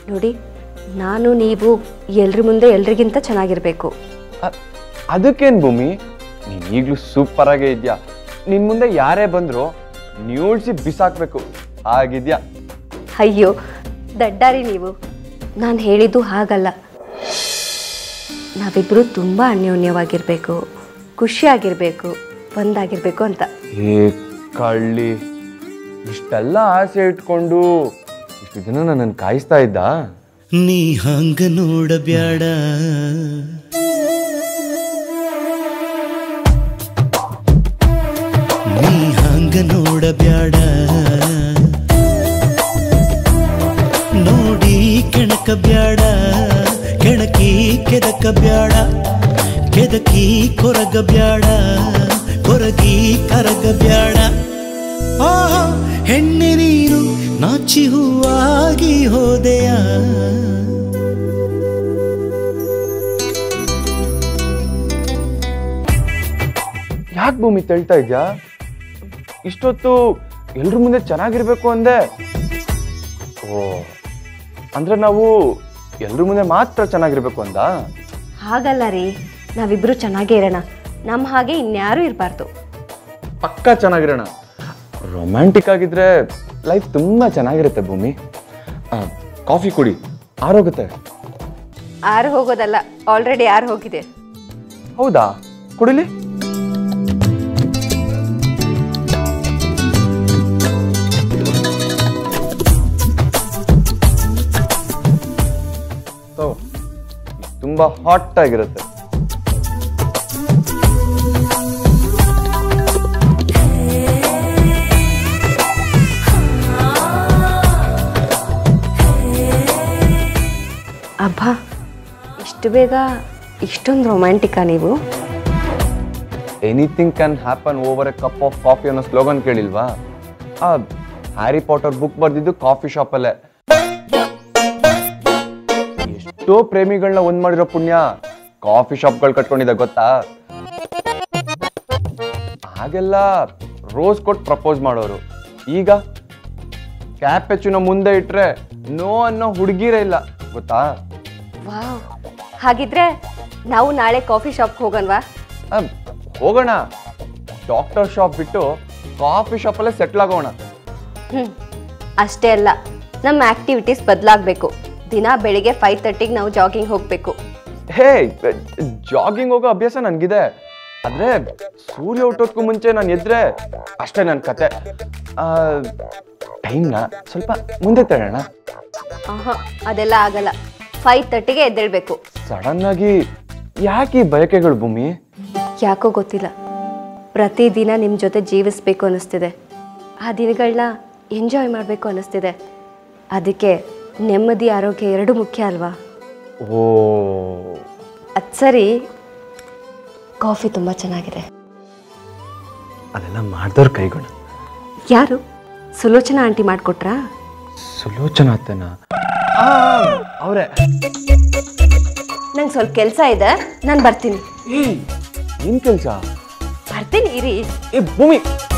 ನೋಡಿ ನಾನು ನೀವು ಎಲ್ರ ಮುಂದೆ ಎಲ್ರಿಗಿಂತ ಚೆನ್ನಾಗಿರಬೇಕು ಅ- ಅದಕ್ಕೇನ್ ಭೂಮಿ ನೀನ್ ಈಗ್ಲೂ ಸೂಪರ್ ಆಗೇ ಇದ್ಯಾ ನಿನ್ ಮುಂದೆ ಯಾರೇ ಬಂದ್ರು ನೀಳ್ಸಿ ಬಿಸಾಕ್ಬೇಕು ಆಗಿದ್ಯಾ ಅಯ್ಯೋ ದಡ್ಡಾರಿ ನೀವು ನಾನು ಹೇಳಿದ್ದು ಹಾಗಲ್ಲ ನಾವಿಬ್ಬರು ತುಂಬ ಅನ್ಯೋನ್ಯವಾಗಿರಬೇಕು ಖುಷಿಯಾಗಿರಬೇಕು ಒಂದಾಗಿರಬೇಕು ಅಂತ ಏ ಕಳ್ಳಿ ಇಷ್ಟೆಲ್ಲ ಆಸೆ ಇಟ್ಕೊಂಡು ಇಷ್ಟು ದಿನ ನನ್ನನ್ನು ಕಾಯಿಸ್ತಾ ಇದ್ದ ನೀ ಹಂಗ ನೋಡಬ್ಯಾಡ ನೀ ಹಂಗ ನೋಡಬ್ಯಾಡ ನೋಡಿ ಕೆಣಕ ಬ್ಯಾಡ ಕೆಣಕಿ ಕೆದಕ ಬ್ಯಾಡ ಕೆದಕಿ ಕೊರಗ ಬ್ಯಾಡ ಕೊರಗಿ ಕರಗ ಬ್ಯಾಡ ಆ ಹೆಣ್ಣೆ ನೀನು ನಾಚಿ ಹೂವಾಗಿ ಹೋದೆಯ ಯಾಕೆ ಭೂಮಿ ತಳ್ತಾ ಇದ್ಯಾ ಇಷ್ಟೊತ್ತು ಎಲ್ರ ಮುಂದೆ ಚೆನ್ನಾಗಿರ್ಬೇಕು ಅಂದೆ ಓ ಅಂದ್ರೆ ನಾವು ಎಲ್ರ ಮುಂದೆ ಮಾತ್ರ ಚೆನ್ನಾಗಿರ್ಬೇಕು ಅಂದ ಹಾಗಲ್ಲ ರೀ ನಾವಿಬ್ಬರು ಚೆನ್ನಾಗೇ ಇರೋಣ ನಮ್ಮ ಹಾಗೆ ಇನ್ಯಾರೂ ಇರಬಾರ್ದು ಪಕ್ಕ ಚೆನ್ನಾಗಿರೋಣ ರೊಮ್ಯಾಂಟಿಕ್ ಆಗಿದ್ರೆ ಲೈಫ್ ತುಂಬಾ ಚೆನ್ನಾಗಿರುತ್ತೆ ಭೂಮಿ ಆ, ಕಾಫಿ ಕುಡಿ ಆರೋಗುತ್ತೆ ಆರು ಹೋಗೋದಲ್ಲ ಆಲ್ರೆಡಿ ಯಾರು ಹೋಗಿದೆ ಹೌದಾ ಕುಡಿಲಿ ತಗೋ. ಇದು ತುಂಬಾ ಹಾಟ್ ಆಗಿರುತ್ತೆ ಅಬ್ಬಾ ಇಷ್ಟು ಬೇಗ ಇಷ್ಟೊಂದು ರೊಮ್ಯಾಂಟಿಕಾ ನೀವು anything can happen over a cup of coffee ಅನ್ನೋ ಸ್ಲೋಗನ್ ಕೇಳಿಲ್ವಾ ಆ ಹ್ಯಾರಿ ಪಾಟರ್ ಬುಕ್ ಬರ್ದಿದ್ದು ಕಾಫಿ ಶಾಪಲ್ಲೇ ಎಷ್ಟೋ ಪ್ರೇಮಿಗಳನ್ನ ಒಂದ್ ಮಾಡಿರೋ ಪುಣ್ಯ ಕಾಫಿ ಶಾಪ್ಗಳು ಕಟ್ಕೊಂಡಿದ್ದ ಗೊತ್ತಾ ಹಾಗೆಲ್ಲ ರೋಸ್ ಕೊಟ್ಟು ಪ್ರಪೋಸ್ ಮಾಡೋರು ಈಗ ಕ್ಯಾಪೆಚುನ ಮುಂದೆ ಇಟ್ರೆ ನೋ ಅನ್ನೋ ಹುಡುಗಿರೇ ಇಲ್ಲ ಗೊತ್ತಾ ವಾವ್ ಹಾಗಿದ್ರೆ ನಾವು ನಾಳೆ ಕಾಫಿ ಶಾಪ್ಗೆ ಹೋಗನ್ವಾ ಆ, ಹೋಗೋಣ ಡಾಕ್ಟರ್ ಶಾಪ್ ಬಿಟ್ಟು ಕಾಫಿ ಶಾಪಲ್ಲೇ ಸೆಟ್ಲ್ ಆಗೋಣ ಹ್ಞೂ ಅಷ್ಟೇ ಅಲ್ಲ ನಮ್ಮ ಆ್ಯಕ್ಟಿವಿಟೀಸ್ ಬದಲಾಗಬೇಕು ದಿನ ಬೆಳಿಗ್ಗೆ ಫೈವ್ ತರ್ಟಿಗೆ ನಾವು ಜಾಗಿಂಗ್ ಹೋಗಬೇಕು ಹೇ ಜಾಗಿಂಗ್ ಹೋಗೋ ಅಭ್ಯಾಸ ನನ್ಗಿದೆ ಆದ್ರೆ ಸೂರ್ಯ ಹುಟ್ಟೋದ್ಕು ಮುಂಚೆ ನಾನು ಎದ್ರೆ ಅಷ್ಟೇ ನನ್ನ ಕತೆ ಟೈಮ್ನ ಸ್ವಲ್ಪ ಮುಂದೆ ತಳ್ಳೋಣ ಆಹಾ ಅದೆಲ್ಲ ಆಗಲ್ಲ ಫೈವ್ ತರ್ಟಿಗೆ ಎದ್ದೇಳಬೇಕು ಸಡನ್ ಆಗಿ ಯಾಕೆ ಈ ಬಯಕೆಗಳು ಭೂಮಿ ಯಾಕೋ ಗೊತ್ತಿಲ್ಲ ಪ್ರತಿದಿನ ನಿಮ್ಮ ಜೊತೆ ಜೀವಿಸ್ಬೇಕು ಅನ್ನಿಸ್ತಿದೆ ಆ ದಿನಗಳನ್ನ ಎಂಜಾಯ್ ಮಾಡಬೇಕು ಅನ್ನಿಸ್ತಿದೆ ಅದಕ್ಕೆ ನೆಮ್ಮದಿ ಆರೋಗ್ಯ ಎರಡು ಮುಖ್ಯ ಅಲ್ವಾ ಓ ಅದು ಸರಿ ಕಾಫಿ ತುಂಬ ಚೆನ್ನಾಗಿದೆ ಅದೆಲ್ಲ ಮಾಡ್ದವ್ರ ಕೈಗಳು ಯಾರು ಸುಲೋಚನಾ ಆಂಟಿ ಮಾಡಿಕೊಟ್ರಾ ಸುಲೋಚನಾ ಅತ್ತನ ಅವರೇ ನಂಗೆ ಸ್ವಲ್ಪ ಕೆಲಸ ಇದೆ ನಾನು ಬರ್ತೀನಿ ಏನ್ ಕೆಲ್ಸ ಬರ್ತೀನಿ ಇರಿ ಏ ಭೂಮಿ